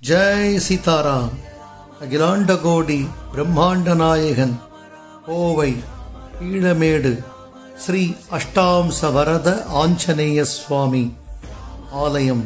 ஜெய் சீதாராம் அகிலாண்ட கோடி பிரம்மாண்ட நாயகன் கோவை ஈழமேடு ஸ்ரீ அஷ்டாம்ச வரத ஆஞ்சநேய சுவாமி ஆலயம்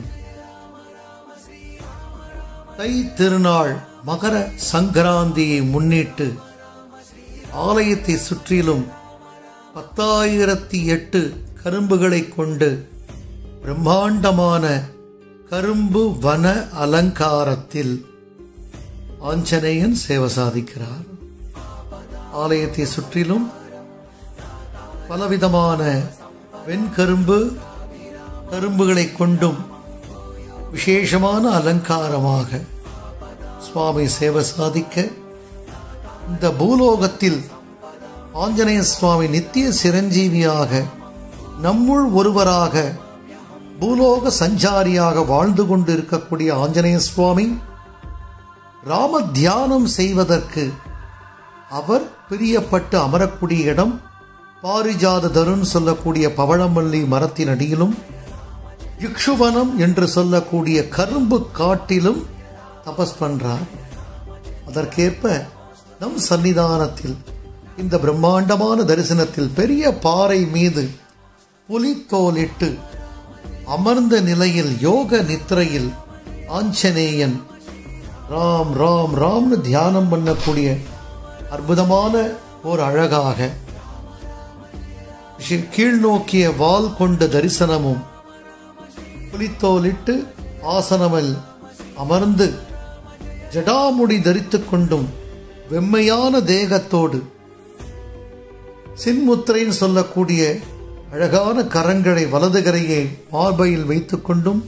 தை திருநாள் மகர சங்கராந்தியை முன்னிட்டு ஆலயத்தை சுற்றிலும் பத்தாயிரத்தி எட்டு கரும்புகளை கொண்டு பிரம்மாண்டமான கரும்பு வன அலங்காரத்தில் ஆஞ்சநேயன் சேவை சாதிக்கிறார் ஆலயத்தை சுற்றிலும் பலவிதமான வெண்கரும்பு கரும்புகளை கொண்டும் விசேஷமான அலங்காரமாக சுவாமி சேவை சாதிக்க இந்த பூலோகத்தில் ஆஞ்சநேய சுவாமி நித்திய சிரஞ்சீவியாக நம்முள் ஒருவராக பூலோக சஞ்சாரியாக வாழ்ந்து கொண்டு இருக்கக்கூடிய ஆஞ்சநேய சுவாமி ராம தியானம் செய்வதற்கு அவர் பிரியப்பட்டு அமரக்கூடிய இடம் பாரிஜாத தருண் சொல்லக்கூடிய பவழமல்லி மரத்தின் அடியிலும் இக்ஷுவனம் என்று சொல்லக்கூடிய கரும்பு காட்டிலும் தபஸ் பண்றார் அதற்கேற்ப நம் சன்னிதானத்தில் இந்த பிரம்மாண்டமான தரிசனத்தில் பெரிய பாறை மீது புலித்தோலிட்டு அமர்ந்த நிலையில் யோக நித்திரையில் ஆஞ்சநேயன் ராம் ராம் ராம்னு தியானம் பண்ணக்கூடிய அற்புதமான ஒரு அழகாக கீழ்நோக்கிய வால் கொண்ட தரிசனமும் புலித்தோலிட்டு ஆசனமில் அமர்ந்து ஜடாமுடி தரித்துக் கொண்டும் வெம்மையான தேகத்தோடு சின்முத்திரைன்னு சொல்லக்கூடிய அழகான கரங்களை வலது கரையை மார்பையில் வைத்துக் கொண்டும்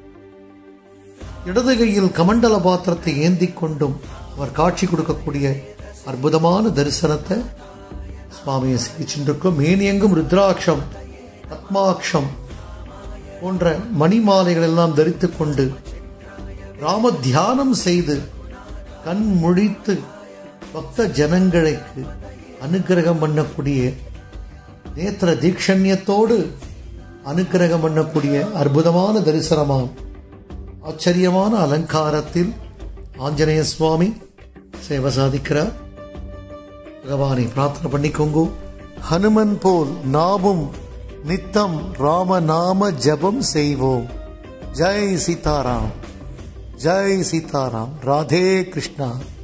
இடது கையில் கமண்டல பாத்திரத்தை ஏந்தி கொண்டும் அவர் காட்சி கொடுக்கக்கூடிய அற்புதமான தரிசனத்தை சுவாமியை சிகிச்சின்றிருக்கும் மேனியெங்கும் ருத்ராட்சம் பத்மாட்சம் போன்ற மணிமாலைகள் எல்லாம் தரித்துக் கொண்டு ராம தியானம் செய்து கண் முழித்து பக்த ஜனங்களுக்கு அனுகிரகம் பண்ணக்கூடிய நேத்திர தீக்ஷண்யத்தோடு அனுகிரகம் பண்ணக்கூடிய அற்புதமான தரிசனமாம் ஆச்சரியமான அலங்காரத்தில் ஆஞ்சநேய சுவாமி சேவை சாதிக்கிறார் பகவானை பிரார்த்தனை பண்ணிக்கோங்கோ ஹனுமன் போல் நாமும் நித்தம் ராம நாம ஜபம் செய்வோம் ஜெய் சீதாராம் ஜெய் சீதாராம் ராதே கிருஷ்ணா